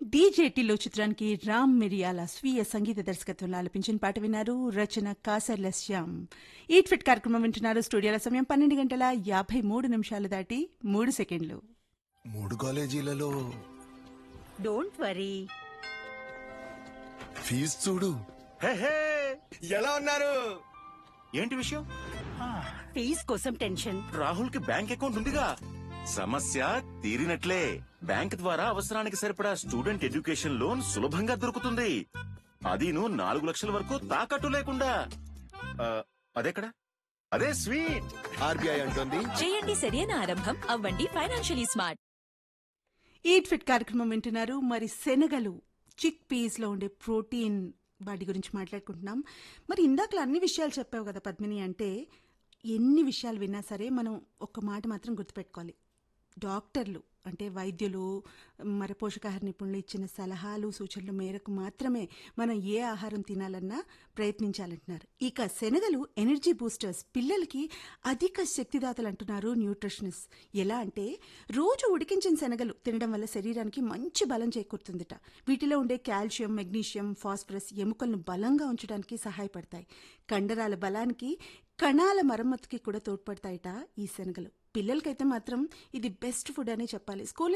డీజేటీలో చిత్రానికి రామ్ మిరియాల స్వీయ సంగీత దర్శకత్వంలో ఆలపించిన పాట విన్నారు రచన కాసర్ల శ్యామ్ ఈట్ ఫిట్ కార్యక్రమం వింటున్నారు స్టూడియోల సమయం పన్నెండు గంటల యాభై మూడు నిమిషాలు దాటి మూడు సెకండ్లు మూడు కాలేజీలలో డోంట్ వరీ ఫీజు చూడు హే, హే. ఎలా ఉన్నారు ఏంటి విషయం ఫీజ్ కోసం టెన్షన్ రాహుల్ కి బ్యాంక్ అకౌంట్ ఉందిగా సమస్య తీరినట్లే బ్యాంక్ ద్వారా అవసరానికి సరిపడా స్టూడెంట్ ఎడ్యుకేషన్ లోన్ సులభంగా దొరుకుతుంది అదీను నాలుగు లక్షల వరకు తాకట్టు లేకుండా ఆ, అదెక్కడ అదే స్వీట్ ఆర్బీఐ అంటుంది చేయండి సరైన ఆరంభం అవ్వండి ఫైనాన్షియలీ స్మార్ట్ ఈట్ ఫిట్ కార్యక్రమం వింటున్నారు మరి శనగలు చిక్ పీస్ లో ఉండే ప్రోటీన్ వాటి గురించి మాట్లాడుకుంటున్నాం మరి ఇందాకలా అన్ని విషయాలు చెప్పావు కదా పద్మిని అంటే ఎన్ని విషయాలు విన్నా సరే మనం ఒక్క మాట మాత్రం గుర్తుపెట్టుకోవాలి డాక్టర్లు అంటే వైద్యులు మరి పోషకాహార నిపుణులు ఇచ్చిన సలహాలు సూచనల మేరకు మాత్రమే మనం ఏ ఆహారం తినాలన్నా ప్రయత్నించాలంటున్నారు ఇక శనగలు ఎనర్జీ బూస్టర్స్ పిల్లలకి అధిక శక్తిదాతలు అంటున్నారు న్యూట్రిషనిస్ట్ ఎలా అంటే రోజు ఉడికించిన శనగలు తినడం వల్ల శరీరానికి మంచి బలం చేకూరుతుందట వీటిలో ఉండే కాల్షియం మెగ్నీషియం ఫాస్ఫరస్ ఎముకలను బలంగా ఉంచడానికి సహాయపడతాయి కండరాల బలానికి కణాల మరమ్మతుకి కూడా తోడ్పడతాయట ఈ శనగలు పిల్లలకైతే మాత్రం ఇది బెస్ట్ ఫుడ్ అనే చెప్పాలి స్కూల్